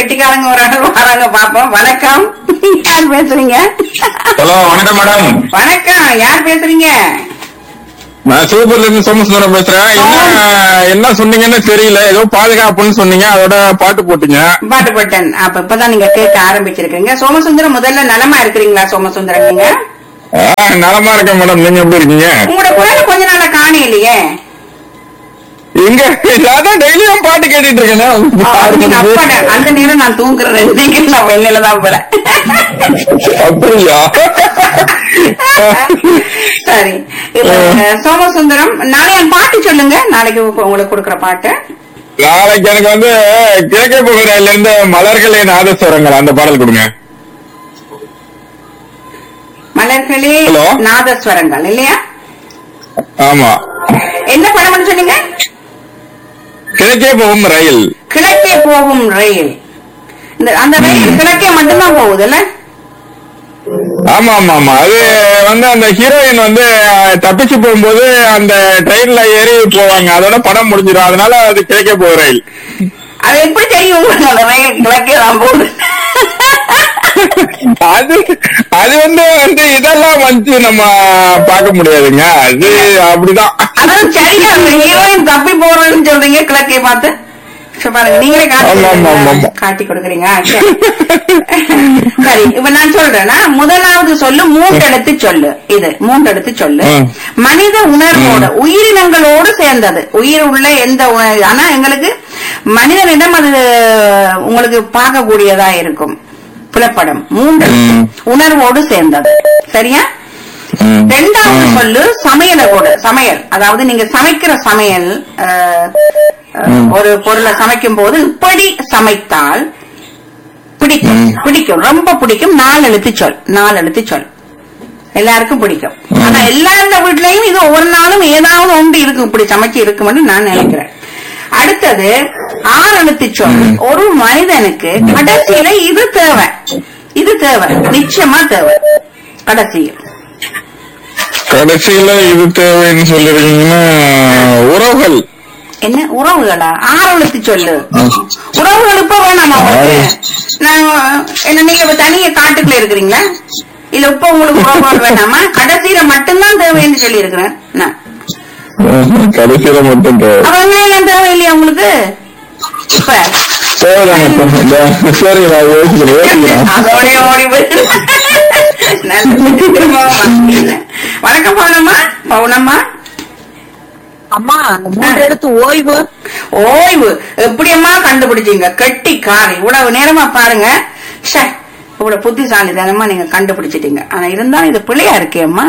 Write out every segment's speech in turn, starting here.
கெட்டிக்காரங்க ஒரு ஆள் வராங்க பாப்போம் வணக்கம் யார் பேசுறீங்க ஹலோ வணக்கம் மேடம் வணக்கம் யார் பேசுறீங்க நான் சிவபுரில இருந்து சோமசுந்தரம் பேசுறேன் என்ன என்ன சொன்னீங்கன்னு தெரியல ஏதோ பாதுகாப்புன்னு சொன்னீங்க அதோட பாட்டு போட்டீங்க பாட்டு போட்டேன் அப்ப இப்பதான் நீங்க கேட்க ஆரம்பிச்சிருக்கீங்க சோமசுந்தரம் முதல்ல நலமா இருக்கிறீங்களா சோமசுந்தரம் நீங்க ஆ, நலமா இருக்கேன் மேடம் நீங்க எப்படி இருக்கீங்க உங்களோட குரல் கொஞ்ச நாளா காண இல்லையே எங்க அதான் டெய்லியும் பாட்டு கேட்டுட்டு இருக்கேன் நீங்க அப்பாட அந்த நேரம் நான் தூங்குறேன் நீங்க நான் வெளியில தான் போறேன் அப்படியா சரி இப்ப சோமசுந்தரம் நாளைய பாட்டு சொல்லுங்க நாளைக்கு உங்க- உங்களுக்கு கொடுக்குற பாட்டு நாளைக்கு எனக்கு வந்து கேட்க போகிறதுல இருந்து மலர்களே நாதஸ்வரங்கள் அந்த பாடல் கொடுங்க மலர்களே Hello? நாதஸ்வரங்கள் இல்லையா ஆமா என்ன படம்னு சொன்னீங்க கிழக்கே போகும் ரயில் கிழக்கே போகும் ரயில் இந்த அந்த ரயில் கிழக்கே மட்டும்தான் போகுதுல்ல ஆமா ஆமா ஆமா அது வந்து அந்த ஹீரோயின் வந்து அஹ், தப்பிச்சு போகும்போது அந்த ட்ரெயின்ல ஏறி போவாங்க அதோட படம் முடிஞ்சிடும் அதனால அது கிழக்கே போகும் ரயில் அது எப்படி தெரியும் உங்களுக்கு அந்த ரயில் கிழக்கே தான் போகுது அது அது வந்து வந்து இதெல்லாம் வந்து நம்ம பார்க்க முடியாதுங்க அது அப்படிதான் அதாவது சரியா அந்த ஹீரோயின் தப்பி போறோம்னு சொல்றீங்க கிழக்கே பார்த்து சரி, பாருங்க நீங்களே காட்டி ஆமா, ஆமா, ஆமா, ஆமா. காட்டி கொடுக்குறீங்க சரி. சரி இப்ப நான் சொல்றேன்னா முதலாவது சொல்லு மூன்றெழுத்து சொல்லு இது மூன்றெழுத்து சொல்லு ம். மனித உணர்வோட உயிரினங்களோடு சேர்ந்தது உயிர் உள்ள எந்த உணர்வு ஆனா எங்களுக்கு மனிதனிடம் அது உங்களுக்கு பார்க்கக்கூடியதா இருக்கும் புலப்படம் மூன்று ம். உணர்வோடு சேர்ந்தது சரியா ம். ரெண்டாவது ம். சொல்லு சமையலோட சமையல் அதாவது நீங்க சமைக்கிற சமையல் அஹ், அஹ், ம். ஒரு பொருளை சமைக்கும் போது இப்படி சமைத்தால் பிடிக்கும் ம். பிடிக்கும் ரொம்ப பிடிக்கும் நாலு எழுத்து சொல் நாலு எழுத்து சொல் எல்லாருக்கும் பிடிக்கும் ம். ஆனா எல்லாருந்த வீட்லயும் இது ஒவ்வொரு நாளும் ஏதாவது ஒன்று இருக்கும் இப்படி சமைச்சு இருக்கும்னு நான் நினைக்கிறேன் அடுத்தது ஆறு எழுத்து சொல் ம். ஒரு மனிதனுக்கு கடைசியில இது தேவை இது தேவை நிச்சயமா தேவை கடைசியில் கடைசியில இது தேவைன்னு சொல்லிருக்கீங்கன்னா உறவுகள் என்ன உறவுகளா ஆரவழுத்து சொல்லு உறவுகள் இப்ப வேணாமா உங்களுக்கு நான் என்ன நீங்க இப்ப தனிய காட்டுக்குள்ள இருக்கிறீங்களா இல்ல இப்ப உங்களுக்கு உறவுகள் வேணாமா கடைசியில மட்டும்தான் தேவைன்னு சொல்லி இருக்கிறேன் நான் கடைசியில மட்டும் தேவை அவங்க எல்லாம் தேவை இல்லையா உங்களுக்கு இப்ப தேவைதாங்க இந்த சரி நான் யோசிக்கிறேன் யோசிக்கிறேன் அதோடய ஓடி போய் நல்லது. திரும்பவும் வாங்க. வணக்கம் பவுனம்மா பவுனம்மா அம்மா அந்த மூன்று எழுத்து ஓய்வு ஓய்வு எப்படியம்மா கண்டுபிடிச்சீங்க கெட்டி கார் இவ்வளவு நேரமா பாருங்க ஷே இவ்வளவு புத்திசாலி தானமா நீங்க கண்டுபிடிச்சிட்டீங்க ஆனா இருந்தாலும் இது பிள்ளையா இருக்கேம்மா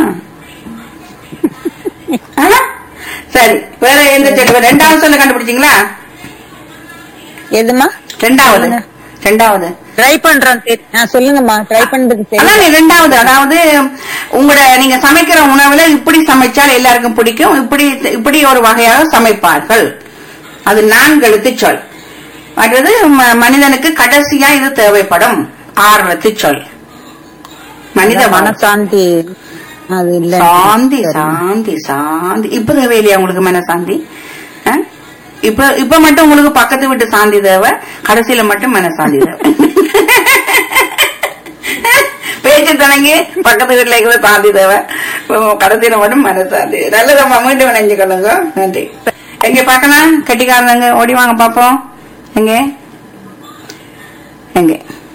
ஆ? சரி வேற எந்த செட்டு ரெண்டாவது சொல்ல கண்டுபிடிச்சீங்களா எதுமா ரெண்டாவது ரெண்டாவது ட்ரை பண்றேன் தெரி- ஆ, சொல்லுங்கம்மா ட்ரை பண்றது தெரியும் அதான் ரெண்டாவது அதாவது உங்களோட நீங்க சமைக்கிற உணவுல இப்படி சமைச்சால் எல்லாருக்கும் பிடிக்கும் இப்படி இப்படி ஒரு வகையாக சமைப்பார்கள் அது நான்கு எழுத்து சொல் மற்றது ம- மனிதனுக்கு கடைசியா இது தேவைப்படும் ஆறு எழுத்து சொல் மனித மன மனசாந்தி அது இல்ல சாந்தி சாந்தி சாந்தி இப்ப தேவை இல்லையா உங்களுக்கு மனசாந்தி ஆ? இப்ப இப்ப மட்டும் உங்களுக்கு பக்கத்து வீட்டு சாந்தி தேவை கடைசியில மட்டும் மனசாந்தி தேவை பேச்சு தொடங்கி பக்கத்து வீட்டுல இருக்கிற சாந்தி தேவை இப்போ கடைசியில மட்டும் மனசாந்தி நல்லதம்மா மீண்டும் நினைஞ்சுக்கொள்ளுங்க நன்றி எங்க பார்க்கலாம் கட்டிக்காரங்க ஓடி வாங்க பாப்போம் எங்க எங்க